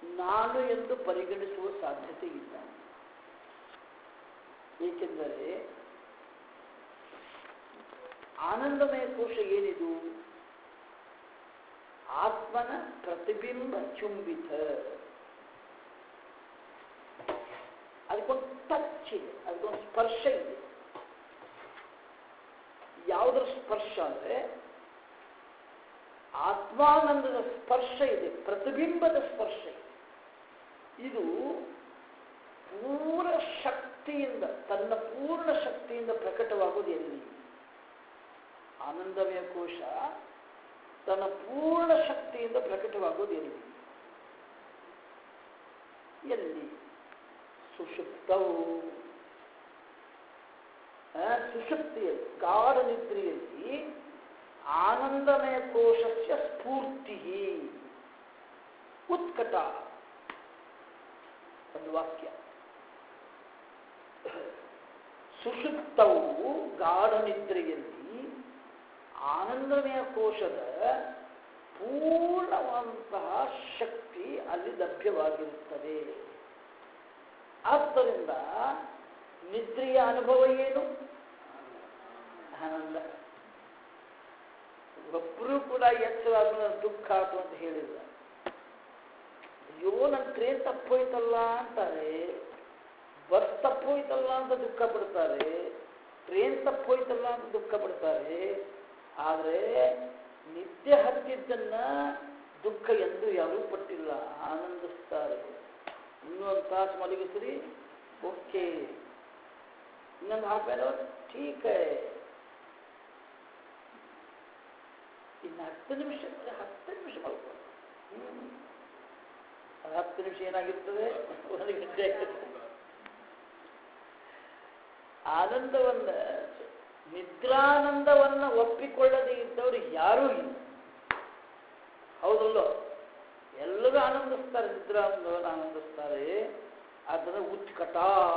ನಾನು ಎಂದು ಪರಿಗಣಿಸುವ ಸಾಧ್ಯತೆ ಇಲ್ಲ ಏಕೆಂದರೆ ಆನಂದಮಯ ಕೋಶ ಏನಿದು ಆತ್ಮನ ಪ್ರತಿಬಿಂಬ ಚುಂಬಿತ ಅದಕ್ಕೊಂದು ಟಚ್ ಇದೆ ಅದಕ್ಕೊಂದು ಸ್ಪರ್ಶ ಇದೆ ಯಾವುದರ ಸ್ಪರ್ಶ ಅಂದರೆ ಆತ್ಮಾನಂದದ ಸ್ಪರ್ಶ ಇದೆ ಪ್ರತಿಬಿಂಬದ ಸ್ಪರ್ಶ ಇದೆ ಇದು ಪೂರ್ಣ ಶಕ್ತಿಯಿಂದ ತನ್ನ ಪೂರ್ಣ ಶಕ್ತಿಯಿಂದ ಪ್ರಕಟವಾಗುವುದು ಎಲ್ಲಿ ಆನಂದಮಯ ಕೋಶ ತನ್ನ ಪೂರ್ಣ ಶಕ್ತಿಯಿಂದ ಪ್ರಕಟವಾಗುವುದು ಎಲ್ಲಿ ಎಲ್ಲಿ ಸುಷುಪ್ತವು ಆ, ಸುಷುಪ್ತಿಯಲ್ಲಿ ಗಾಢ ನಿದ್ರೆಯಲ್ಲಿ ಆನಂದಮಯ ಕೋಶಸ್ಯ ಸ್ಫೂರ್ತಿ ಉತ್ಕಟ ಒಂದು ವಾಕ್ಯ ಸುಷುಪ್ತವು ಗಾಢ ನಿದ್ರೆಯಲ್ಲಿ ಆನಂದಮಯ ಕೋಶದ ಪೂರ್ಣವಾದಂತಹ ಶಕ್ತಿ ಅಲ್ಲಿ ಲಭ್ಯವಾಗಿರುತ್ತದೆ ಆದ್ದರಿಂದ ನಿದ್ರೆಯ ಅನುಭವ ಏನು ಆನಂದ ಒಬ್ಬರು ಕೂಡ ಎಚ್ಚರಾದ್ಮೇಲೆ ದುಃಖ ಆಯ್ತು ಅಂತ ಹೇಳಿಲ್ಲ ಅಯ್ಯೋ ನನ್ನ ಟ್ರೇನ್ ತಪ್ಪೋಯ್ತಲ್ಲ ಅಂತಾರೆ ಬಸ್ ತಪ್ಪೋಯ್ತಲ್ಲ ಅಂತ ದುಃಖ ಪಡ್ತಾರೆ ಟ್ರೇನ್ ತಪ್ಪೋಯ್ತಲ್ಲ ಅಂತ ದುಃಖ ಪಡ್ತಾರೆ ಆದರೆ ನಿದ್ದೆ ಹತ್ತಿದ್ದನ್ನ ದುಃಖ ಎಂದು ಯಾರೂ ಪಟ್ಟಿಲ್ಲ ಆನಂದಿಸ್ತಾರೆ ಇನ್ನೊಂದು ತಾಸು ಮಲಗಿಸ್ರಿ ಓಕೆ ಇನ್ನೊಂದು ಹಾಫ್ ಆನ್ ಅವರ್ ಠೀಕ್ ಹೈ ಇನ್ನು ಹತ್ತು ನಿಮಿಷ ಅಂದ್ರೆ ಹತ್ತು ನಿಮಿಷ ಮಲ್ಕೊಂಡು ಅದು ಹತ್ತು ನಿಮಿಷ ಏನಾಗಿರ್ತದೆ ಒಂದು ಗಂಟೆ ಆಗಿರ್ತದೆ ಆನಂದವನ್ನ ನಿದ್ರಾನಂದವನ್ನ ಒಪ್ಪಿಕೊಳ್ಳದೆ ಇದ್ದವರು ಯಾರೂ ಇಲ್ಲ ಹೌದಲ್ಲೋ ಎಲ್ಲರೂ ಆನಂದಿಸ್ತಾರೆ ನಿದ್ರಾನಂದವನ್ನು ಆನಂದಿಸ್ತಾರೆ ಅದನ್ನು ಉತ್ಕಟ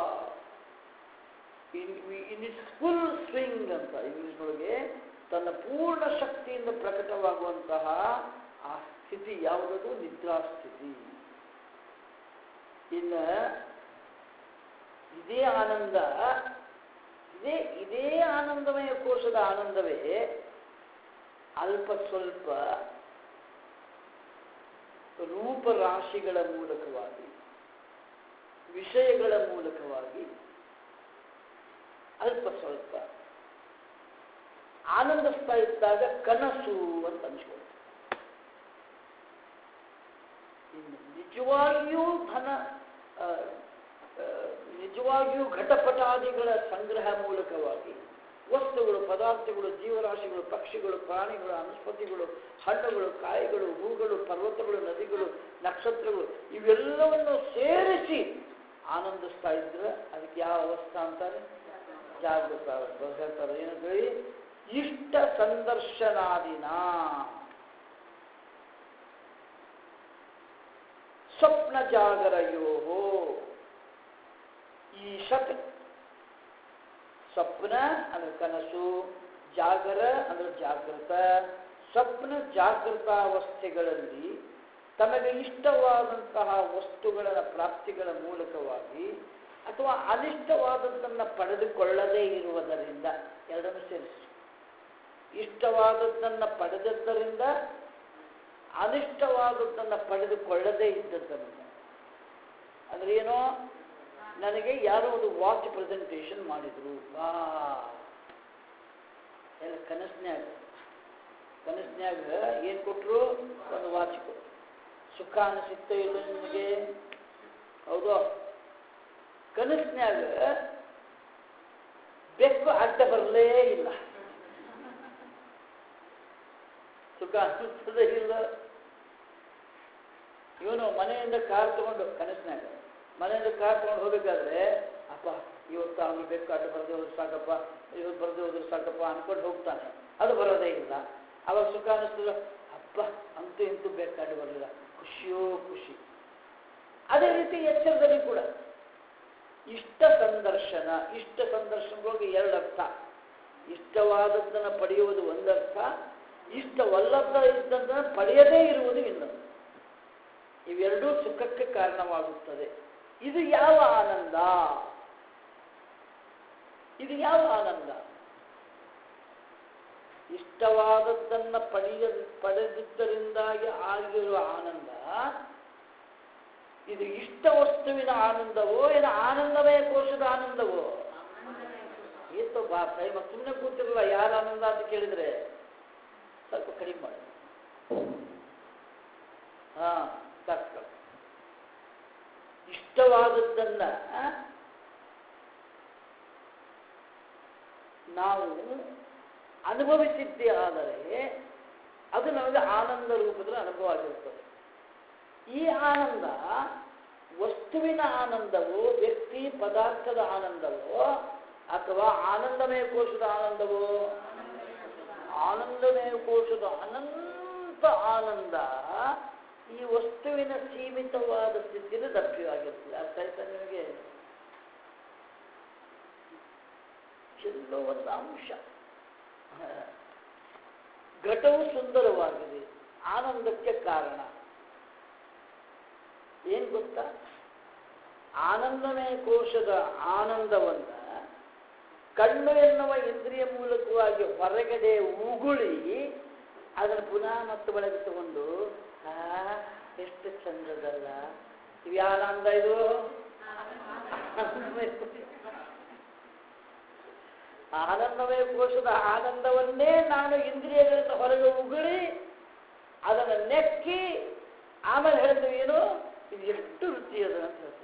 in in it's full swing ಅಂತ ಇಂಗ್ಲಿಷ್ನೊಳಗೆ ತನ್ನ ಪೂರ್ಣ ಶಕ್ತಿಯಿಂದ ಪ್ರಕಟವಾಗುವಂತಹ ಆ ಸ್ಥಿತಿ ಯಾವುದದು ನಿದ್ರಾ ಸ್ಥಿತಿ ಇನ್ನ ಇದೇ ಆನಂದ ಇದೇ ಇದೇ ಆನಂದಮಯ ಕೋಶದ ಆನಂದವೇ ಅಲ್ಪ ಸ್ವಲ್ಪ ರೂಪರಾಶಿಗಳ ಮೂಲಕವಾಗಿ ವಿಷಯಗಳ ಮೂಲಕವಾಗಿ ಅಲ್ಪ ಸ್ವಲ್ಪ ಆನಂದಿಸ್ತಾ ಇದ್ದಾಗ ಕನಸು ಅಂತ ಅನ್ಸ್ಕೊಳ್ತಾರೆ ಇನ್ನು ನಿಜವಾಗಿಯೂ ಧನ ಆ, ಆ, ನಿಜವಾಗಿಯೂ ಘಟಪಟಾದಿಗಳ ಸಂಗ್ರಹ ಮೂಲಕವಾಗಿ ವಸ್ತುಗಳು ಪದಾರ್ಥಗಳು ಜೀವರಾಶಿಗಳು ಪಕ್ಷಿಗಳು ಪ್ರಾಣಿಗಳು ಅನುಸ್ಪತಿಗಳು ಹಣ್ಣುಗಳು ಕಾಯಿಗಳು ಹೂಗಳು ಪರ್ವತಗಳು ನದಿಗಳು ನಕ್ಷತ್ರಗಳು ಇವೆಲ್ಲವನ್ನು ಸೇರಿಸಿ ಆನಂದಿಸ್ತಾ ಇದ್ರೆ ಅದಕ್ಕೆ ಯಾವ ಅವಸ್ಥಾ ಅಂತಾರೆ ಜಾಗೃತ ಅವಸ್ಥೆ ಅವ್ರು ಹೇಳ್ತಾರೆ ಏನಂತ ಹೇಳಿ ಇಷ್ಟ ಸಂದರ್ಶನಾದಿನ ಸ್ವಪ್ನ ಜಾಗರಯೋ ಈ ಷಟ್ ಸ್ವಪ್ನ ಅಂದ್ರೆ ಕನಸು ಜಾಗರ ಅಂದ್ರೆ ಜಾಗೃತ ಸ್ವಪ್ನ ಜಾಗೃತಾವಸ್ಥೆಗಳಲ್ಲಿ ತಮಗೆ ಇಷ್ಟವಾದಂತಹ ವಸ್ತುಗಳ ಪ್ರಾಪ್ತಿಗಳ ಮೂಲಕವಾಗಿ ಅಥವಾ ಅನಿಷ್ಟವಾದದ್ದನ್ನು ಪಡೆದುಕೊಳ್ಳದೇ ಇರುವುದರಿಂದ ಎರಡನ್ನು ಸೇರಿಸಿ ಇಷ್ಟವಾದದ್ದನ್ನು ಪಡೆದದ್ದರಿಂದ ಅನಿಷ್ಟವಾದದ್ದನ್ನು ಪಡೆದುಕೊಳ್ಳದೇ ಇದ್ದದ್ದರಿಂದ ಅಂದ್ರೆ ಏನೋ ನನಗೆ ಯಾರೋ ಒಂದು ವಾಚ್ ಪ್ರೆಸೆಂಟೇಷನ್ ಮಾಡಿದ್ರು ವಾ ಎಲ್ಲ ಕನಸ್ನ್ಯಾಗ ಕನಸ್ನ್ಯಾಗ ಏನು ಕೊಟ್ಟರು ಒಂದು ವಾಚ್ ಕೊಟ್ಟರು ಸುಖ ಅನಿಸುತ್ತೋ ಇಲ್ಲ ನಿಮಗೆ ಹೌದು ಕನಸ್ನ್ಯಾಗ ಬೆಕ್ಕು ಅಡ್ಡ ಬರಲೇ ಇಲ್ಲ ಸುಖ ಅನಿಸ್ತದೆ ಇಲ್ಲ ಇವನು ಮನೆಯಿಂದ ಕಾರ್ ತಗೊಂಡು ಕನಸಿನಾಗ ಮನೆಯಿಂದ ಕಾರ್ ತಗೊಂಡು ಹೋಗ್ಬೇಕಾದ್ರೆ ಅಪ್ಪ ಇವತ್ತು ಅವನು ಬೇಕು ಅಡ್ಡ ಬರದೆ ಹೋದ್ರೆ ಸಾಕಪ್ಪ ಇವತ್ತು ಬರದೆ ಹೋದ್ರೆ ಸಾಕಪ್ಪ ಅನ್ಕೊಂಡು ಹೋಗ್ತಾನೆ ಅದು ಬರೋದೇ ಇಲ್ಲ ಅವಾಗ ಸುಖ ಅನಿಸ್ತದ ಅಪ್ಪ ಅಂತೂ ಇಂತೂ ಬೇಕು ಅಡ್ಡ ಬರಲಿಲ್ಲ ಖುಷಿಯೋ ಖುಷಿ ಅದೇ ರೀತಿ ಎಚ್ಚರದಲ್ಲಿ ಕೂಡ ಇಷ್ಟ ಸಂದರ್ಶನ ಇಷ್ಟ ಸಂದರ್ಶನಗಳಿಗೆ ಎರಡು ಅರ್ಥ ಇಷ್ಟವಾದದ್ದನ್ನು ಪಡೆಯುವುದು ಒಂದರ್ಥ ಇಷ್ಟವಲ್ಲದ ಇದ್ದದ್ದನ್ನು ಪಡೆಯದೇ ಇರುವುದು ಇನ್ನೊಂದು ಇವೆರಡೂ ಸುಖಕ್ಕೆ ಕಾರಣವಾಗುತ್ತದೆ ಇದು ಯಾವ ಆನಂದ ಇದು ಯಾವ ಆನಂದ ಇಷ್ಟವಾದದ್ದನ್ನು ಪಡೆಯ ಪಡೆದಿದ್ದರಿಂದಾಗಿ ಆಗಿರುವ ಆನಂದ ಇದು ಇಷ್ಟ ವಸ್ತುವಿನ ಆನಂದವೋ ಏನು ಆನಂದಮಯ ಕೋಶದ ಆನಂದವೋ ಏತೋ ಬಾ ಟೈಮ್ ಸುಮ್ಮನೆ ಕೂತಿರಲ್ಲ ಯಾರ ಆನಂದ ಅಂತ ಕೇಳಿದ್ರೆ ಸ್ವಲ್ಪ ಕಡಿಮೆ ಮಾಡಿ ಹಾ ಸಾಕು ಇಷ್ಟವಾದದ್ದನ್ನ ನಾವು ಅನುಭವಿಸಿದ್ದೇ ಆದರೆ ಅದು ನಮಗೆ ಆನಂದ ರೂಪದಲ್ಲಿ ಅನುಭವ ಆಗಿರುತ್ತದೆ ಈ ಆನಂದ ವಸ್ತುವಿನ ಆನಂದವೋ ವ್ಯಕ್ತಿ ಪದಾರ್ಥದ ಆನಂದವೋ ಅಥವಾ ಆನಂದಮಯ ಕೋಶದ ಆನಂದವೋ ಆನಂದಮಯ ಕೋಶದ ಅನಂತ ಆನಂದ ಈ ವಸ್ತುವಿನ ಸೀಮಿತವಾದ ಸ್ಥಿತಿಯಲ್ಲಿ ಲಭ್ಯವಾಗಿರ್ತದೆ ಅರ್ಥ ಆಯ್ತಾ ನಿಮಗೆ ಎಲ್ಲೋ ಒಂದು ಅಂಶ ಘಟವು ಸುಂದರವಾಗಿದೆ ಆನಂದಕ್ಕೆ ಕಾರಣ ಏನ್ ಗೊತ್ತಾ ಆನಂದಮಯ ಕೋಶದ ಆನಂದವನ್ನ ಕಣ್ಣು ಎನ್ನುವ ಇಂದ್ರಿಯ ಮೂಲಕವಾಗಿ ಹೊರಗಡೆ ಉಗುಳಿ ಅದನ್ನು ಪುನಃ ಮತ್ತೆ ಒಳಗೆ ತಗೊಂಡು ಆ ಎಷ್ಟು ಚಂದದಲ್ಲ ಇದು ಯಾವ ಆನಂದ ಇದು ಆನಂದಮಯ ಕೋಶ. ಆನಂದಮಯ ಕೋಶದ ಆನಂದವನ್ನೇ ನಾನು ಇಂದ್ರಿಯಗಳಿಂದ ಹೊರಗೆ ಉಗುಳಿ ಅದನ್ನು ನೆಕ್ಕಿ ಆಮೇಲೆ ಹೇಳ್ತೀವಿ ಏನು ಇದು ಎಷ್ಟು ರುಚಿ ಅದ ಅಂತ ಹೇಳ್ತೀವಿ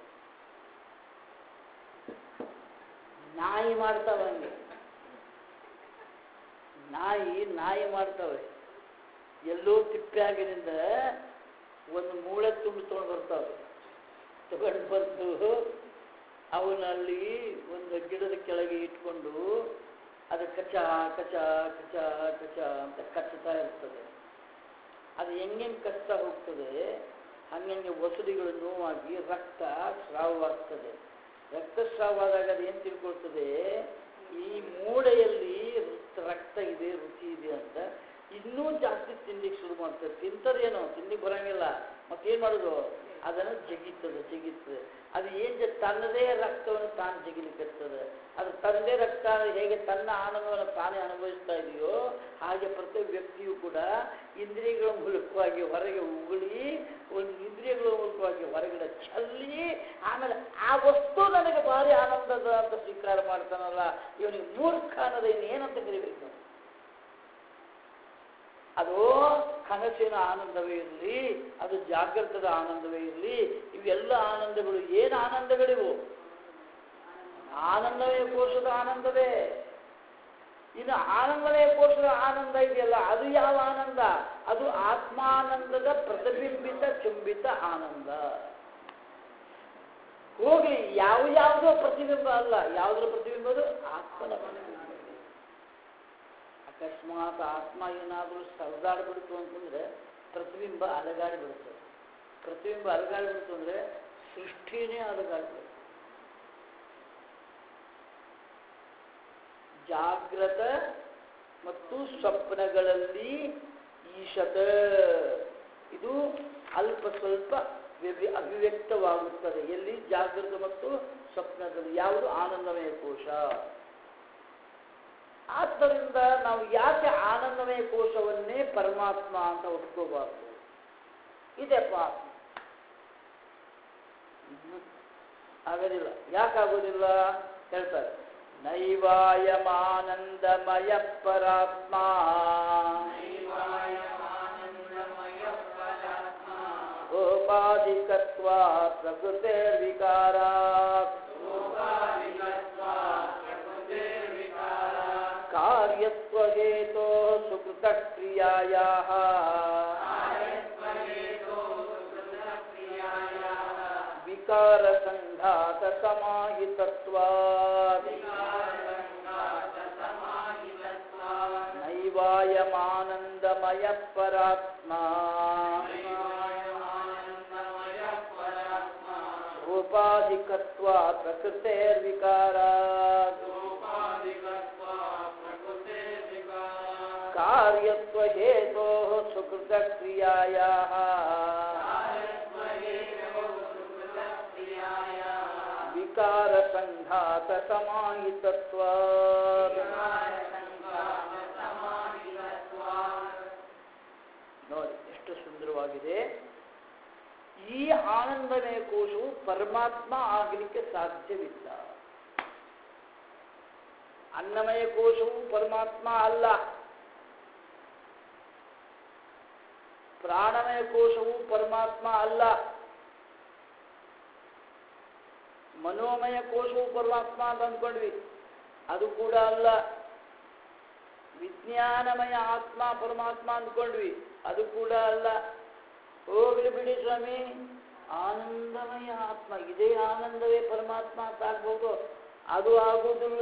ನಾಯಿ ಮಾಡ್ತಾವ ಹಂಗೆ ನಾಯಿ ನಾಯಿ ಮಾಡ್ತಾವೆ ಎಲ್ಲೋ ತಿಪ್ಪ್ಯಾಗಿನಿಂದ ಒಂದು ಮೂಳೆ ತುಂಬಿ ತೊಗೊಂಡು ಬರ್ತಾವೆ ತಗೊಂಡು ಬಂದು ಅವನಲ್ಲಿ ಒಂದು ಗಿಡದ ಕೆಳಗೆ ಇಟ್ಕೊಂಡು ಅದು ಕಚ ಕಚ ಕಚ ಕಚ ಅಂತ ಕಚ್ಚುತ್ತಾ ಇರ್ತದೆ ಅದು ಹೆಂಗೆಂಗೆ ಕಚ್ತಾ ಹೋಗ್ತದೆ ಹಂಗೆ ಒಸಡಿಗಳು ನೋವಾಗಿ ರಕ್ತ ಸ್ರಾವವಾಗ್ತದೆ ರಕ್ತಸ್ರಾವ ಆದಾಗ ಅದು ಏನು ತಿಳ್ಕೊಳ್ತದೆ ಈ ಮೂಳೆಯಲ್ಲಿ ರಕ್ತ ಇದೆ ರುಚಿ ಇದೆ ಅಂತ ಇನ್ನೂ ಜಾಸ್ತಿ ತಿನ್ಲಿಕ್ಕೆ ಶುರು ಮಾಡ್ತದೆ ತಿಂತದೇನೋ ತಿನ್ಲಿಕ್ಕೆ ಬರಂಗಿಲ್ಲ ಮತ್ತೇನು ಮಾಡೋದು ಅದನ್ನು ಜಗಿತದೆ ಜಗಿತದೆ ಅದು ಏನು ತನ್ನದೇ ರಕ್ತವನ್ನು ತಾನು ಜಗಿಲಿಕ್ಕತ್ತದೆ ಅದು ತನ್ನದೇ ರಕ್ತ ಹೇಗೆ ತನ್ನ ಆನಂದವನ್ನು ತಾನೇ ಅನುಭವಿಸ್ತಾ ಇದೆಯೋ ಹಾಗೆ ಪ್ರತಿ ವ್ಯಕ್ತಿಯು ಕೂಡ ಇಂದ್ರಿಯಗಳ ಮೂಲಕವಾಗಿ ಹೊರಗೆ ಉಗುಳಿ ಒಂದು ಇಂದ್ರಿಯಗಳ ಮೂಲಕವಾಗಿ ಹೊರಗಡೆ ಚಲ್ಲಿ ಆಮೇಲೆ ಆ ವಸ್ತು ನನಗೆ ಭಾರಿ ಆನಂದದ ಅಂತ ಸ್ವೀಕಾರ ಮಾಡ್ತಾನಲ್ಲ ಇವನಿಗೆ ಮೂರ್ಖ ಅನ್ನೋದು ಇನ್ನೇನಂತ ಕರಿಬೇಕು ಅದು ಕನಸಿನ ಆನಂದವೇ ಇರಲಿ ಅದು ಜಾಗೃತದ ಆನಂದವೇ ಇರಲಿ ಇವೆಲ್ಲ ಆನಂದಗಳು ಏನು ಆನಂದಗಳಿವು ಆನಂದವೇ ಕೋಶದ ಆನಂದವೇ ಇನ್ನು ಆನಂದವೇ ಕೋಶದ ಆನಂದ ಇದೆಯಲ್ಲ ಅದು ಯಾವ ಆನಂದ ಅದು ಆತ್ಮಾನಂದದ ಪ್ರತಿಬಿಂಬಿತ ಚುಂಬಿತ ಆನಂದ ಹೋಗಿ ಯಾವ ಯಾವುದೋ ಪ್ರತಿಬಿಂಬ ಅಲ್ಲ ಯಾವುದರ ಪ್ರತಿಬಿಂಬ ಅದು ಆತ್ಮನ ಪ್ರತಿಬಿಂಬ ಅಕಸ್ಮಾತ್ ಆತ್ಮ ಏನಾದರೂ ಸರಿದಾಡ್ಬಿಡ್ತು ಅಂತಂದ್ರೆ ಪ್ರತಿಬಿಂಬ ಅಲಗಾಡಿಬಿಡುತ್ತೆ ಪ್ರತಿಬಿಂಬ ಅಲಗಾಡಿಬಿಡ್ತು ಅಂದ್ರೆ ಸೃಷ್ಟಿನೇ ಅಲಗಾಡ್ಬಿಡುತ್ತೆ ಜಾಗ್ರತ ಮತ್ತು ಸ್ವಪ್ನಗಳಲ್ಲಿ ಈಶತ ಇದು ಅಲ್ಪ ಸ್ವಲ್ಪ ವ್ಯಭಿ- ಅಭಿವ್ಯಕ್ತವಾಗುತ್ತದೆ ಎಲ್ಲಿ ಜಾಗೃತ ಮತ್ತು ಸ್ವಪ್ನದಲ್ಲಿ ಯಾವುದು ಆನಂದಮಯ ಕೋಶ ಆದ್ದರಿಂದ ನಾವು ಯಾಕೆ ಆನಂದಮಯ ಕೋಶವನ್ನೇ ಪರಮಾತ್ಮ ಅಂತ ಒಪ್ಕೋಬಾರ್ದು ಇದೆಪ್ಪ ಆತ್ಮ ಹ್ಮ್. ಆಗೋದಿಲ್ಲ ಯಾಕಾಗೋದಿಲ್ಲ ಹೇಳ್ತಾರೆ ನೈವಾಯಮಾನಂದಮಯ ಪರಾತ್ಮ ಗೋಪಾಧಿಕತ್ವ ಪ್ರಕೃತೆ ವಿಕಾರಾತ್ कार्यत्वहेतो सुकृतक्रियायाः विकारसङ्घातसमाहितत्वात् नैवायमानन्दमयः परात्मा रूपाधिकत्वात् प्रकृतेर्विकारात् कार्यत्वहेतोः सुकृतक्रियायाः ವಿಕಾರ ಸಂಘಾತ ಸಮಾಹಿತತ್ವ ನೋಡಿ ಎಷ್ಟು ಸುಂದರವಾಗಿದೆ ಈ ಆನಂದಮಯ ಕೋಶವು ಪರಮಾತ್ಮ ಆಗಲಿಕ್ಕೆ ಸಾಧ್ಯವಿಲ್ಲ ಅನ್ನಮಯ ಕೋಶವು ಪರಮಾತ್ಮ ಅಲ್ಲ ಪ್ರಾಣಮಯ ಕೋಶವು ಪರಮಾತ್ಮ ಅಲ್ಲ ಮನೋಮಯ ಕೋಶವು ಪರಮಾತ್ಮ ಅಂತ ಅಂದ್ಕೊಂಡ್ವಿ ಅದು ಕೂಡ ಅಲ್ಲ ವಿಜ್ಞಾನಮಯ ಆತ್ಮ ಪರಮಾತ್ಮ ಅಂದ್ಕೊಂಡ್ವಿ ಅದು ಕೂಡ ಅಲ್ಲ ಹೋಗ್ಲಿ ಬಿಡಿ ಸ್ವಾಮಿ ಆನಂದಮಯ ಆತ್ಮ ಇದೇ ಆನಂದವೇ ಪರಮಾತ್ಮ ಅಂತ ಆಗ್ಬೋದು ಅದು ಆಗುವುದಿಲ್ಲ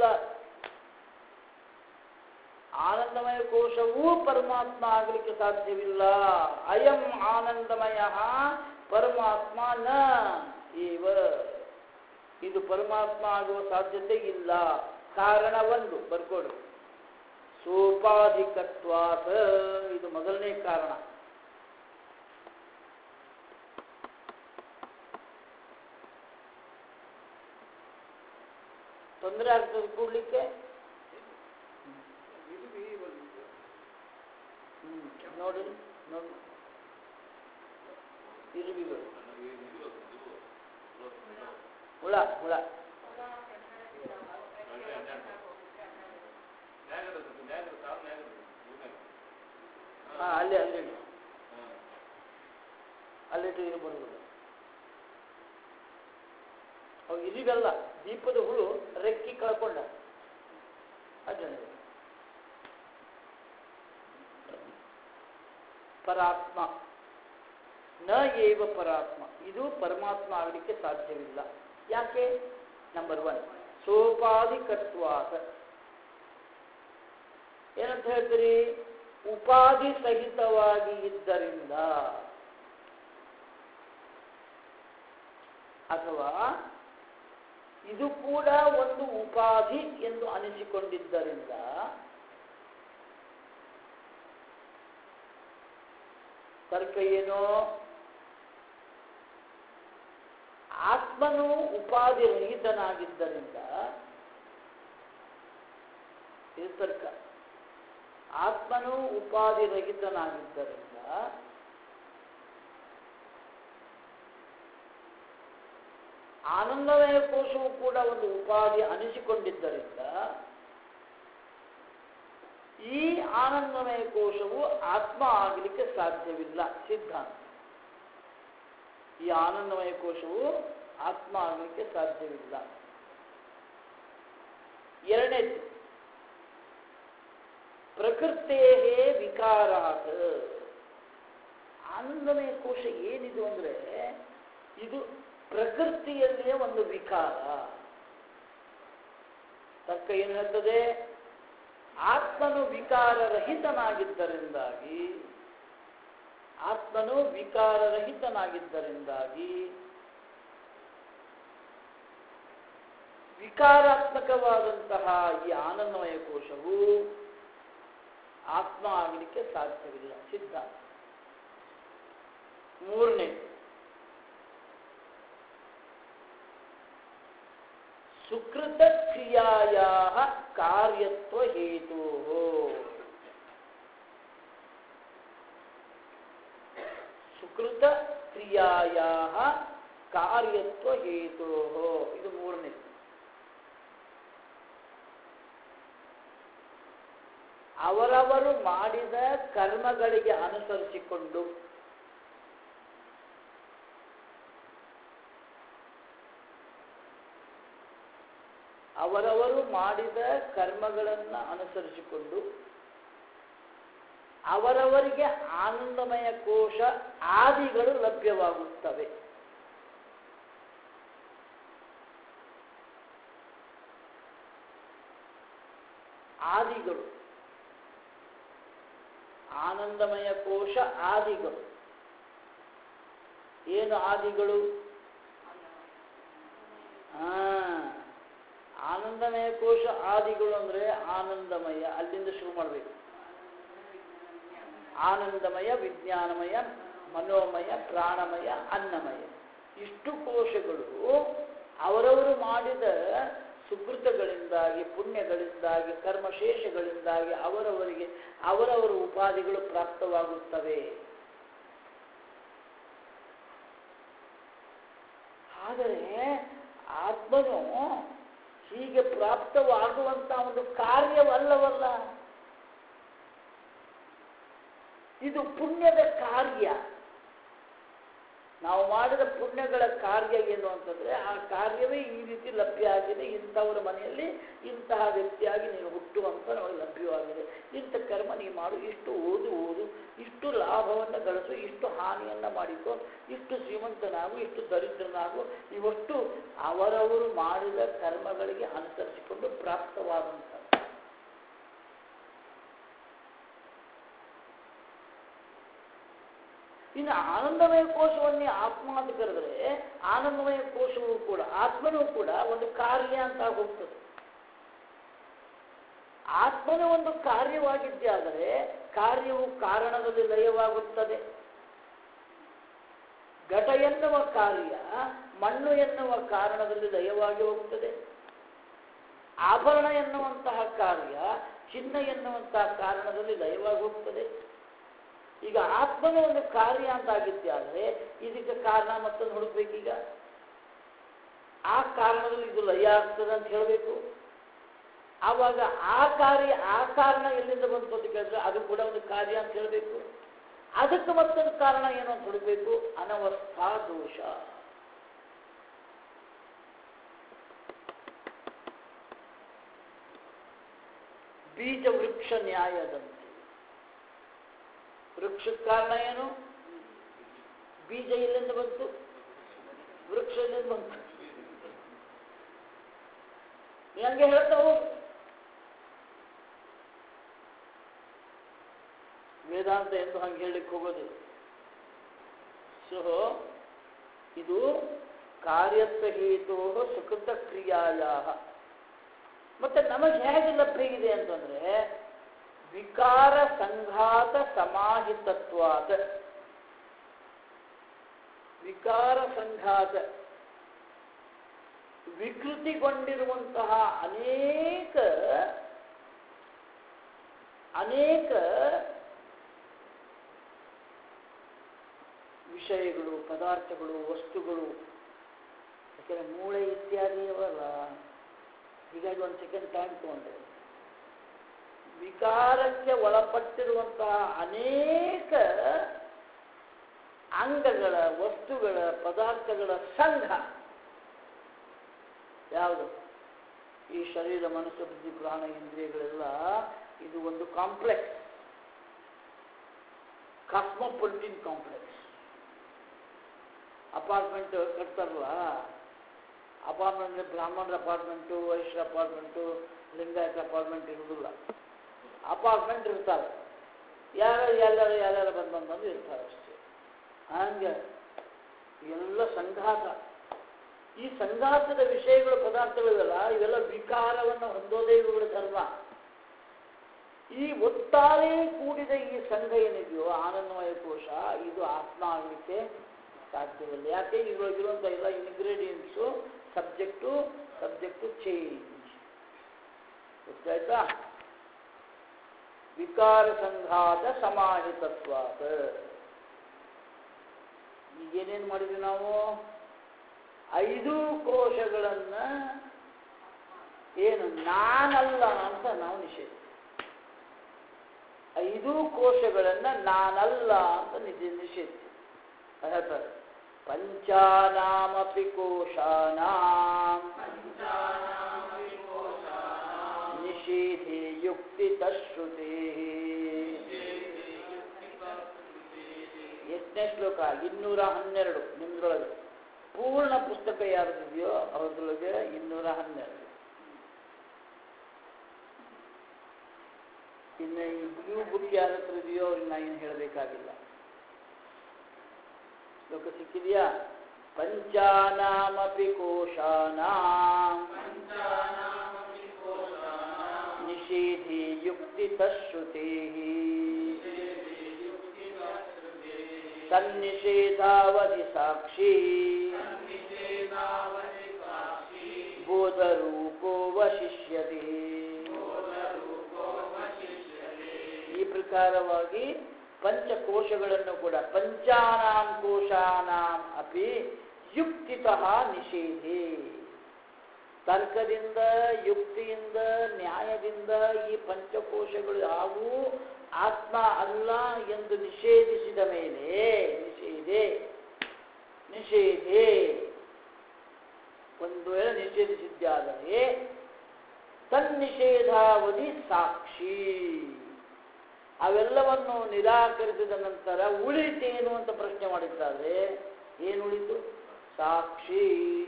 ಆನಂದಮಯ ಕೋಶವೂ ಪರಮಾತ್ಮ ಆಗಲಿಕ್ಕೆ ಸಾಧ್ಯವಿಲ್ಲ ಅಯಂ ಆನಂದಮಯ ಪರಮಾತ್ಮ ನ ಇವ ಇದು ಪರಮಾತ್ಮ ಆಗುವ ಸಾಧ್ಯತೆ ಇಲ್ಲ ಕಾರಣ ಒಂದು ಬರ್ಕೊಡು ಸೋಪಾಧಿಕತ್ವಾತ ಇದು ಮೊದಲನೇ ಕಾರಣ ತೊಂದರೆ ಆಗ್ತದೆ ಕೂಡ್ಲಿಕ್ಕೆ ಹ್ಮ್. ನೋಡಿ ನೋಡಿ ಇರುವಿಗಳು ಹುಳ ಹುಳ ಹಾ ಅಲ್ಲಿ ಅಲ್ಲಿ ಇಡು. ಅಲ್ಲಿಟ್ಟು ಇದು ಬರುವುದಿಲ್ಲ ಅವು ಇರಿಗಲ್ಲ ದೀಪದ ಹುಳು ರೆಕ್ಕಿ ಕಳ್ಕೊಂಡ ಅಜ್ಜನಿಗೆ ಪರಾತ್ಮ ನ ಏವ ಪರಾತ್ಮ ಇದು ಪರಮಾತ್ಮ ಆಗಲಿಕ್ಕೆ ಸಾಧ್ಯವಿಲ್ಲ ಯಾಕೆ ನಂಬರ್ ಒನ್ ಸೋಪಾಧಿಕತ್ವಾತ ಏನಂತ ಹೇಳ್ತೀರಿ ಉಪಾಧಿ ಸಹಿತವಾಗಿ ಇದ್ದರಿಂದ ಅಥವಾ ಇದು ಕೂಡ ಒಂದು ಉಪಾಧಿ ಎಂದು ಅನಿಸಿಕೊಂಡಿದ್ದರಿಂದ ತರ್ಕ ಏನೋ ಆತ್ಮನು ಉಪಾಧಿ ರಹಿತನಾಗಿದ್ದರಿಂದ ಇದು ತರ್ಕ ಆತ್ಮನು ಉಪಾಧಿ ರಹಿತನಾಗಿದ್ದರಿಂದ ಆನಂದಮಯ ಕೋಶವು ಕೂಡ ಒಂದು ಉಪಾಧಿ ಅನಿಸಿಕೊಂಡಿದ್ದರಿಂದ ಈ ಆನಂದಮಯ ಕೋಶವು ಆತ್ಮ ಆಗಲಿಕ್ಕೆ ಸಾಧ್ಯವಿಲ್ಲ ಸಿದ್ಧಾಂತ ಈ ಆನಂದಮಯ ಕೋಶವು ಆತ್ಮ ಆಗಲಿಕ್ಕೆ ಸಾಧ್ಯವಿಲ್ಲ ಎರಡನೇದು ಪ್ರಕೃತೇ ವಿಕಾರಾತ್ ಆನಂದಮಯ ಕೋಶ ಏನಿದು ಅಂದ್ರೆ ಇದು ಪ್ರಕೃತಿಯಲ್ಲಿಯೇ ಒಂದು ವಿಕಾರ ತರ್ಕ ಏನು ಹೇಳ್ತದೆ ಆತ್ಮನು ವಿಕಾರರಹಿತನಾಗಿದ್ದರಿಂದಾಗಿ ಆತ್ಮನು ವಿಕಾರರಹಿತನಾಗಿದ್ದರಿಂದಾಗಿ ವಿಕಾರಾತ್ಮಕವಾದಂತಹ ಈ ಆನಂದಮಯ ಕೋಶವು ಆತ್ಮ ಆಗಲಿಕ್ಕೆ ಸಾಧ್ಯವಿಲ್ಲ ಸಿದ್ಧ ಮೂರನೇ ಸುಕೃತ ಕ್ರಿಯಾಯ ಕಾರ್ಯತ್ವ ಹೇತು ಸುಕೃತ ಕ್ರಿಯಾಯ ಕಾರ್ಯತ್ವ ಹೇತು ಇದು ಮೂರನೇ ಅವರವರು ಮಾಡಿದ ಕರ್ಮಗಳಿಗೆ ಅನುಸರಿಸಿಕೊಂಡು ಅವರವರು ಮಾಡಿದ ಕರ್ಮಗಳನ್ನು ಅನುಸರಿಸಿಕೊಂಡು ಅವರವರಿಗೆ ಆನಂದಮಯ ಕೋಶ ಆದಿಗಳು ಲಭ್ಯವಾಗುತ್ತವೆ ಆದಿಗಳು ಆನಂದಮಯ ಕೋಶ ಆದಿಗಳು ಏನು ಆದಿಗಳು ಆ ಆನಂದಮಯ ಕೋಶ ಆದಿಗಳು ಅಂದ್ರೆ ಆನಂದಮಯ ಅಲ್ಲಿಂದ ಶುರು ಮಾಡಬೇಕು ಆನಂದಮಯ ವಿಜ್ಞಾನಮಯ ಮನೋಮಯ ಪ್ರಾಣಮಯ ಅನ್ನಮಯ ಇಷ್ಟು ಕೋಶಗಳು ಅವರವರು ಮಾಡಿದ ಸುಕೃತಗಳಿಂದಾಗಿ ಪುಣ್ಯಗಳಿಂದಾಗಿ ಕರ್ಮಶೇಷಗಳಿಂದಾಗಿ ಅವರವರಿಗೆ ಅವರವರ ಉಪಾಧಿಗಳು ಪ್ರಾಪ್ತವಾಗುತ್ತವೆ ಆದರೆ ಆತ್ಮನು ಹೀಗೆ ಪ್ರಾಪ್ತವಾಗುವಂತ ಒಂದು ಕಾರ್ಯವಲ್ಲವಲ್ಲ ಇದು ಪುಣ್ಯದ ಕಾರ್ಯ ನಾವು ಮಾಡಿದ ಪುಣ್ಯಗಳ ಕಾರ್ಯ ಏನು ಅಂತಂದ್ರೆ ಆ ಕಾರ್ಯವೇ ಈ ರೀತಿ ಲಭ್ಯ ಆಗಿದೆ ಇಂಥವರ ಮನೆಯಲ್ಲಿ ಇಂತಹ ವ್ಯಕ್ತಿಯಾಗಿ ನೀನು ಹುಟ್ಟುವಂತ ನಮಗೆ ಲಭ್ಯವಾಗಿದೆ ಇಂಥ ಕರ್ಮ ನೀ ಮಾಡು ಇಷ್ಟು ಓದು ಓದು ಇಷ್ಟು ಲಾಭವನ್ನು ಗಳಿಸು ಇಷ್ಟು ಹಾನಿಯನ್ನ ಮಾಡಿಕೊ ಇಷ್ಟು ಶ್ರೀಮಂತನಾಗು ಇಷ್ಟು ದರಿದ್ರನಾಗು ಇವಷ್ಟು ಅವರವರು ಮಾಡಿದ ಕರ್ಮಗಳಿಗೆ ಅನುಸರಿಸಿಕೊಂಡು ಪ್ರಾಪ್ತವಾದಂಥ ಇನ್ನು ಆನಂದಮಯ ಕೋಶವನ್ನೇ ಆತ್ಮ ಅಂತ ಕರೆದ್ರೆ ಆನಂದಮಯ ಕೋಶವೂ ಕೂಡ ಆತ್ಮನೂ ಕೂಡ ಒಂದು ಕಾರ್ಯ ಅಂತ ಹೋಗ್ತದೆ ಆತ್ಮನ ಒಂದು ಕಾರ್ಯವಾಗಿದ್ದೇ ಆದರೆ ಕಾರ್ಯವು ಕಾರಣದಲ್ಲಿ ಲಯವಾಗುತ್ತದೆ ಘಟ ಎನ್ನುವ ಕಾರ್ಯ ಮಣ್ಣು ಎನ್ನುವ ಕಾರಣದಲ್ಲಿ ಲಯವಾಗಿ ಹೋಗುತ್ತದೆ ಆಭರಣ ಎನ್ನುವಂತಹ ಕಾರ್ಯ ಚಿನ್ನ ಎನ್ನುವಂತಹ ಕಾರಣದಲ್ಲಿ ಲಯವಾಗಿ ಹೋಗ್ತದೆ ಈಗ ಆತ್ಮನ ಒಂದು ಕಾರ್ಯ ಅಂತ ಆಗಿದ್ದೆ ಆದರೆ ಇದಕ್ಕೆ ಕಾರಣ ಮತ್ತೊಂದು ಹುಡುಕ್ಬೇಕೀಗ ಆ ಕಾರಣದಲ್ಲಿ ಇದು ಲಯ ಆಗ್ತದೆ ಅಂತ ಹೇಳಬೇಕು ಆವಾಗ ಆ ಕಾರ್ಯ ಆ ಕಾರಣ ಎಲ್ಲಿಂದ ಬಂತು ಅಂತ ಕೇಳಿದ್ರೆ ಅದು ಕೂಡ ಒಂದು ಕಾರ್ಯ ಅಂತ ಹೇಳಬೇಕು ಅದಕ್ಕೆ ಮತ್ತೊಂದು ಕಾರಣ ಏನು ಅಂತ ಹುಡುಕ್ಬೇಕು ಅನವಸ್ಥಾ ದೋಷ ಬೀಜ ವೃಕ್ಷ ನ್ಯಾಯದಂತೆ ವೃಕ್ಷದ ಕಾರಣ ಏನು ಬೀಜ ಎಲ್ಲಿಂದ ಬಂತು ವೃಕ್ಷ ಎಲ್ಲಿಂದ ಬಂತು ನೀ ಹಂಗೆ ಹೇಳ್ತಾವು ವೇದಾಂತ ಎಂದು ಹಂಗೆ ಹೇಳಲಿಕ್ಕೆ ಹೋಗೋದಿಲ್ಲ ಸೊ ಇದು ಕಾರ್ಯತ್ವ ಹೇತು ಸುಕೃತ ಕ್ರಿಯಾಯ ಮತ್ತೆ ನಮಗೆ ಹೇಗೆ ಲಭ್ಯ ಇದೆ ಅಂತಂದ್ರೆ ವಿಕಾರ ಸಂಘಾತ ಸಮಾಹಿತತ್ವಾದ ವಿಕಾರ ಸಂಘಾತ ವಿಕೃತಿಗೊಂಡಿರುವಂತಹ ಅನೇಕ ಅನೇಕ ವಿಷಯಗಳು ಪದಾರ್ಥಗಳು ವಸ್ತುಗಳು ಯಾಕೆಂದ್ರೆ ಮೂಳೆ ಇತ್ಯಾದಿ ಅವಲ್ಲ ಹೀಗಾಗಿ ಒಂದು ಸೆಕೆಂಡ್ ಟೈಮ್ ತಗೊಂಡೆ ವಿಕಾರಕ್ಕೆ ಒಳಪಟ್ಟಿರುವಂತಹ ಅನೇಕ ಅಂಗಗಳ ವಸ್ತುಗಳ ಪದಾರ್ಥಗಳ ಸಂಘ ಯಾವುದು ಈ ಶರೀರ ಮನಸ್ಸು ಬುದ್ಧಿ ಪ್ರಾಣ ಇಂದ್ರಿಯಗಳೆಲ್ಲ ಇದು ಒಂದು ಕಾಂಪ್ಲೆಕ್ಸ್ ಕಾಸ್ಮೋಪೊಲಿಟಿನ್ ಕಾಂಪ್ಲೆಕ್ಸ್ ಅಪಾರ್ಟ್ಮೆಂಟ್ ಕಟ್ತಾರಲ್ಲ ಅಪಾರ್ಟ್ಮೆಂಟ್ ಬ್ರಾಹ್ಮಣರ ಅಪಾರ್ಟ್ಮೆಂಟು ವೈಶ್ಯ ಅಪಾರ್ಟ್ಮೆಂಟು ಲಿಂಗಾಯತ ಅಪಾರ್ಟ್ಮೆಂಟ್ ಇರುವುದಿಲ್ಲ ಅಪಾರ್ಟ್ಮೆಂಟ್ ಇರ್ತಾರೆ ಯಾರು ಎಲ್ಲರೂ ಯಾರ್ಯಾರು ಬಂದು ಬಂದು ಬಂದು ಇರ್ತಾರೆ ಅಷ್ಟೇ ಹಂಗೆ ಎಲ್ಲ ಸಂಘಾತ ಈ ಸಂಘಾತದ ವಿಷಯಗಳು ಪದಾರ್ಥಗಳಿವೆಲ್ಲ ಇವೆಲ್ಲ ವಿಕಾರವನ್ನು ಹೊಂದೋದೇ ಇವುಗಳ ಧರ್ಮ ಈ ಒಟ್ಟಾರೆ ಕೂಡಿದ ಈ ಸಂಘ ಏನಿದೆಯೋ ಆನಂದಮಯ ಕೋಶ ಇದು ಆತ್ಮ ಆಗಲಿಕ್ಕೆ ಸಾಧ್ಯವಿಲ್ಲ ಯಾಕೆ ಇವಾಗಿರುವಂಥ ಎಲ್ಲ ಇಂಗ್ರೀಡಿಯೆಂಟ್ಸು ಸಬ್ಜೆಕ್ಟು ಸಬ್ಜೆಕ್ಟು ಚೇಂಜ್ ಗೊತ್ತಾಯ್ತಾ ವಿಕಾರ ಸಂಘಾತ ಸಮಾಹಿತತ್ವಾದ ಈಗೇನೇನು ಮಾಡಿದ್ವಿ ನಾವು ಐದು ಕೋಶಗಳನ್ನ ಏನು ನಾನಲ್ಲ ಅಂತ ನಾವು ನಿಷೇಧ ಐದು ಕೋಶಗಳನ್ನ ನಾನಲ್ಲ ಅಂತ ನಿಜ ನಿಷೇಧ ಹೇಳ್ತಾರೆ ಪಂಚಾನಾಮಪಿ ಕೋಶಾನಾಂ ನಿಷೇಧೆ ಯುಕ್ತಿ ತಶ್ರುತೆ ಎಷ್ಟನೇ ಶ್ಲೋಕ ಇನ್ನೂರ ಹನ್ನೆರಡು ನಿಮ್ದ್ರೊಳಗೆ ಪೂರ್ಣ ಪುಸ್ತಕ ಯಾರ್ದಿದೆಯೋ ಅವ್ರದ್ರೊಳಗೆ ಇನ್ನೂರ ಹನ್ನೆರಡು ಇನ್ನು ಈ ಬ್ಲೂ ಬುಕ್ ಯಾರ ಹತ್ರ ಇದೆಯೋ ಅವ್ರಿಗೆ ನಾ ಏನು ಹೇಳಬೇಕಾಗಿಲ್ಲ ಶ್ಲೋಕ ಸಿಕ್ಕಿದೆಯಾ ಪಂಚಾನಾಮಪಿ ಕೋಶಾನಾಂ ನಿಷೇಧಿ ಯುಕ್ತಿ ತಶ್ರುತೆ ತನ್ನಿಷೇಧಾವಧಿ ಸಾಕ್ಷಿ ಪ್ರಕಾರವಾಗಿ ಪಂಚಕೋಶಗಳನ್ನು ಕೂಡ ಪಂಚಾನಾಂ ಕೋಶಾನಾಂ ಅಪಿ ಯುಕ್ತಿತಃ ನಿಷೇಧೆ ತರ್ಕದಿಂದ ಯುಕ್ತಿಯಿಂದ ನ್ಯಾಯದಿಂದ ಈ ಪಂಚಕೋಶಗಳು ಯಾವುವು ಆತ್ಮ ಅಲ್ಲ ಎಂದು ನಿಷೇಧಿಸಿದ ಮೇಲೆ ನಿಷೇಧೆ ನಿಷೇಧೆ ಒಂದು ವೇಳೆ ನಿಷೇಧಿಸಿದ್ದಾದರೆ ತನ್ನಿಷೇಧಾವಧಿ ಸಾಕ್ಷಿ ಅವೆಲ್ಲವನ್ನು ನಿರಾಕರಿಸಿದ ನಂತರ ಉಳಿತೇನು ಅಂತ ಪ್ರಶ್ನೆ ಮಾಡಿದ್ದಾರೆ ಏನು ಉಳಿತು ಸಾಕ್ಷಿ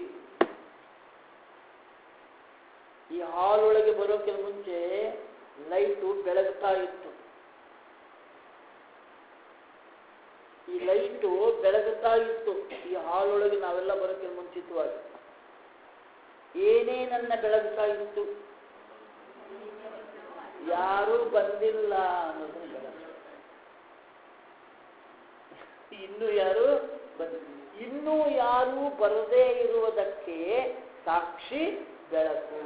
ಈ ಹಾಲೊಳಗೆ ಬರೋಕ್ಕಿಂತ ಮುಂಚೆ ಲೈಟು ಬೆಳಗ್ತಾ ಇತ್ತು ಈ ಲೈಟು ಬೆಳಗುತ್ತಾ ಇತ್ತು ಈ ಹಾಲೊಳಗೆ ನಾವೆಲ್ಲ ಬರೋಕ್ಕಿಂತ ಮುಂಚಿತವಾಗಿ ಏನೇನನ್ನ ಬೆಳಗ್ತಾ ಇತ್ತು ಯಾರೂ ಬಂದಿಲ್ಲ ಅನ್ನೋದನ್ನ ಬೆಳಗ್ತಾ ಇನ್ನು ಯಾರು ಬಂದಿಲ್ಲ ಇನ್ನೂ ಯಾರೂ ಬರದೇ ಇರುವುದಕ್ಕೆ ಸಾಕ್ಷಿ ಬೆಳಕು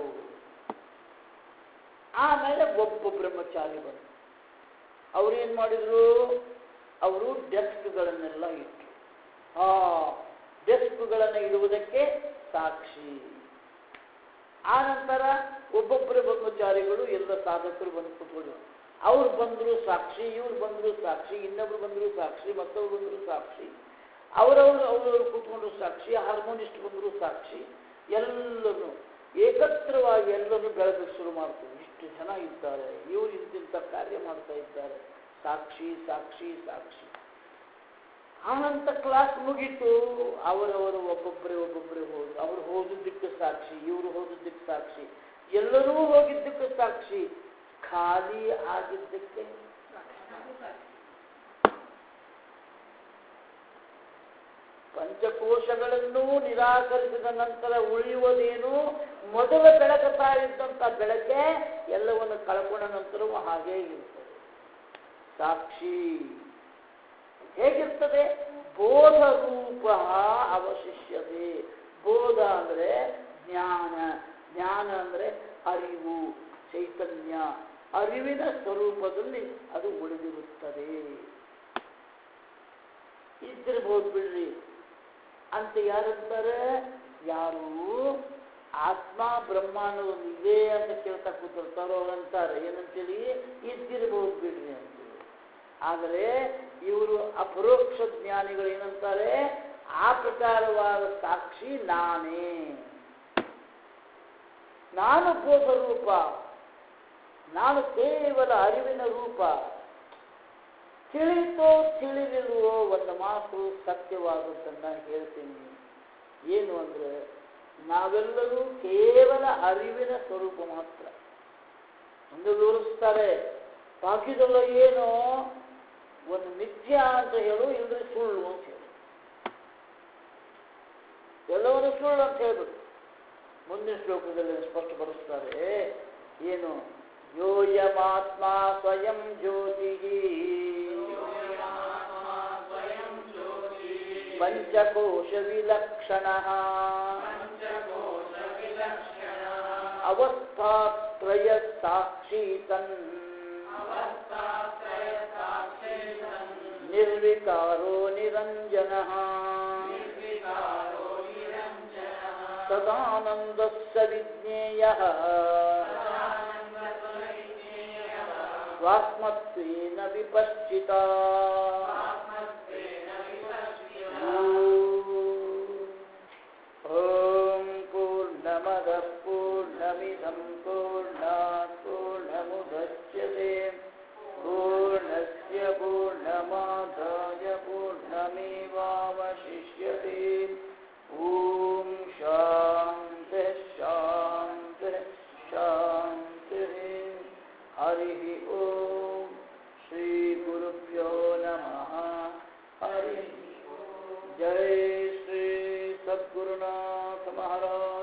ಆಮೇಲೆ ಒಬ್ಬ ಬ್ರಹ್ಮಚಾರಿ ಬಂದ ಅವ್ರೇನ್ ಮಾಡಿದ್ರು ಅವರು ಡೆಸ್ಕ್ಗಳನ್ನೆಲ್ಲ ಇಟ್ಟರು ಆ ಡೆಸ್ಕ್ಗಳನ್ನು ಇಡುವುದಕ್ಕೆ ಸಾಕ್ಷಿ ಆ ನಂತರ ಒಬ್ಬೊಬ್ಬರ ಬ್ರಹ್ಮಚಾರಿಗಳು ಎಲ್ಲ ಸಾಧಕರು ಬಂದು ಕೂತ್ಕೊಂಡ್ರು ಅವ್ರು ಬಂದ್ರು ಸಾಕ್ಷಿ ಇವ್ರು ಬಂದ್ರು ಸಾಕ್ಷಿ ಇನ್ನೊಬ್ರು ಬಂದ್ರು ಸಾಕ್ಷಿ ಮತ್ತೊಬ್ರು ಬಂದ್ರು ಸಾಕ್ಷಿ ಅವರವರು ಅವರವರು ಕೂತ್ಕೊಂಡ್ರು ಸಾಕ್ಷಿ ಹಾರ್ಮೋನಿಸ್ಟ್ ಬಂದ್ರು ಸಾಕ್ಷಿ ಎಲ್ಲರೂ ಏಕತ್ರವಾಗಿ ಎಲ್ಲರೂ ಬೆಳಗಕ್ಕೆ ಶುರು ಮಾಡ್ತಾರೆ ಇಷ್ಟು ಜನ ಇದ್ದಾರೆ ಇವರು ಇಂತಿಂಥ ಕಾರ್ಯ ಮಾಡ್ತಾ ಇದ್ದಾರೆ ಸಾಕ್ಷಿ ಸಾಕ್ಷಿ ಸಾಕ್ಷಿ ಆನಂತ ಕ್ಲಾಸ್ ಮುಗೀತು ಅವರವರು ಒಬ್ಬೊಬ್ಬರೇ ಒಬ್ಬೊಬ್ಬರೇ ಹೋದ್ರು ಅವ್ರು ಹೋಗಿದ್ದಕ್ಕೆ ಸಾಕ್ಷಿ ಇವರು ಹೋಗಿದ್ದಕ್ಕೆ ಸಾಕ್ಷಿ ಎಲ್ಲರೂ ಹೋಗಿದ್ದಕ್ಕೆ ಸಾಕ್ಷಿ ಖಾಲಿ ಆಗಿದ್ದಕ್ಕೆ ಪಂಚಕೋಶಗಳನ್ನು ನಿರಾಕರಿಸಿದ ನಂತರ ಉಳಿಯುವುದೇನು ಮೊದಲು ಬೆಳಗುತ್ತಾ ಇದ್ದಂಥ ಬೆಳಕೆ ಎಲ್ಲವನ್ನು ಕಳ್ಕೊಂಡ ನಂತರವೂ ಹಾಗೇ ಇರ್ತದೆ ಸಾಕ್ಷಿ ಹೇಗಿರ್ತದೆ ಬೋಧ ರೂಪ ಅವಶಿಷ್ಯತೆ ಬೋಧ ಅಂದ್ರೆ ಜ್ಞಾನ ಜ್ಞಾನ ಅಂದ್ರೆ ಅರಿವು ಚೈತನ್ಯ ಅರಿವಿನ ಸ್ವರೂಪದಲ್ಲಿ ಅದು ಉಳಿದಿರುತ್ತದೆ ಇದ್ದಿರ್ಬೋದು ಬಿಡ್ರಿ ಅಂತ ಯಾರಂತಾರೆ ಯಾರು ಆತ್ಮ ಬ್ರಹ್ಮ ಅನ್ನೋದೊಂದು ಇದೆ ಅಂತ ಕೇಳ್ತಾ ಕೂತಿರ್ತಾರೋ ಅವ್ರಂತಾರೆ ಏನಂತೇಳಿ ಇದ್ದಿರ್ಬೋದು ಬಿಡ್ರಿ ಅಂತೇಳಿ ಆದರೆ ಇವರು ಅಪರೋಕ್ಷ ಜ್ಞಾನಿಗಳು ಏನಂತಾರೆ ಆ ಪ್ರಕಾರವಾದ ಸಾಕ್ಷಿ ನಾನೇ ನಾನು ಬೋಧ ರೂಪ ನಾನು ಕೇವಲ ಅರಿವಿನ ರೂಪ ತಿಳಿತೋ ತಿಳಿಲಿಲ್ವೋ ಒಂದು ಮಾತು ಸತ್ಯವಾದದ್ದನ್ನ ಹೇಳ್ತೀನಿ ಏನು ಅಂದ್ರೆ ನಾವೆಲ್ಲರೂ ಕೇವಲ ಅರಿವಿನ ಸ್ವರೂಪ ಮಾತ್ರ ಒಂದು ವಿವರಿಸ್ತಾರೆ ಬಾಕಿದೆಲ್ಲ ಏನು ಒಂದು ಮಿಥ್ಯ ಅಂತ ಹೇಳು ಇಲ್ಲದ್ರೆ ಸುಳ್ಳು ಅಂತ ಹೇಳು ಎಲ್ಲವನ್ನು ಸುಳ್ಳು ಅಂತ ಹೇಳ್ಬೇಕು ಮುಂದಿನ ಶ್ಲೋಕದಲ್ಲಿ ಸ್ಪಷ್ಟಪಡಿಸ್ತಾರೆ ಏನು ಯೋಯಮಾತ್ಮ ಸ್ವಯಂ ಜ್ಯೋತಿ ಪಂಚಕೋಶ ವಿಲಕ್ಷಣ ಅವಸ್ಥಾತ್ರಯ ಸಾಕ್ಷಿ ತನ್ ನಿರ್ವಿಕಾರೋ ನಿರಂಜನ ಸದಾನಂದಸ್ಸ ವಿಜ್ಞೇಯ ಸ್ವಾತ್ಮತ್ವೇನ ವಿಪಶ್ಚಿತ ಓಂ ಪೂರ್ಣಮದ ಪೂರ್ಣಮಿದಂ ಪೂರ್ಣಾತ್ ಪೂರ್ಣಮುದಚ್ಯತೆ पूर्णस्य पूर्णमादाय पूर्णमेवावशिष्यते ॐ शान्तिः शान्तिः शान्तिः हरिः ॐ श्रीगुरुभ्यो नमः हरिः जय श्री सद्गुरुनाथ महाराज